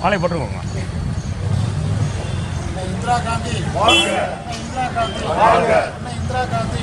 மாலை போட்டுருக்கோங்க இந்திரா காந்தி இந்திரா காந்தி இந்திரா காந்தி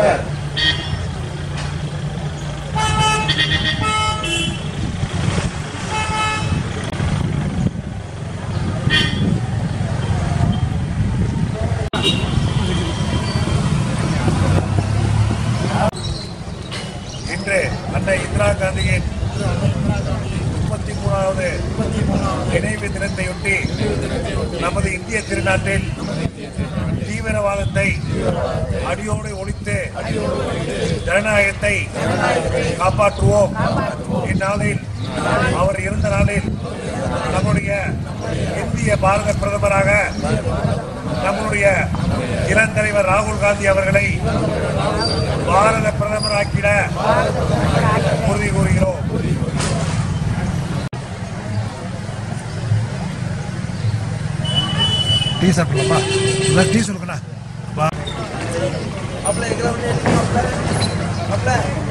இன்று அன்னை இந்திரா காந்தியின் முப்பத்தி மூணாவது நினைவு தினத்தையொட்டி நமது இந்திய திருநாட்டில் தீவிரவாதத்தை அடியோடு ஒழித்து ஜனநாயகத்தை காப்பாற்றுவோம் இந்நாளில் அவர் இருந்த நாளில் நம்முடைய இந்திய பாரத பிரதமராக நம்முடைய இளந்தலைவர் ராகுல் காந்தி அவர்களை பாரத பிரதமராக்கிட உறுதி கூறுகிறோம் டீ சாப்பிடலாமா இல்லை டீ சொல்லுங்கண்ணா அப்பல இருக்கிற அப்பல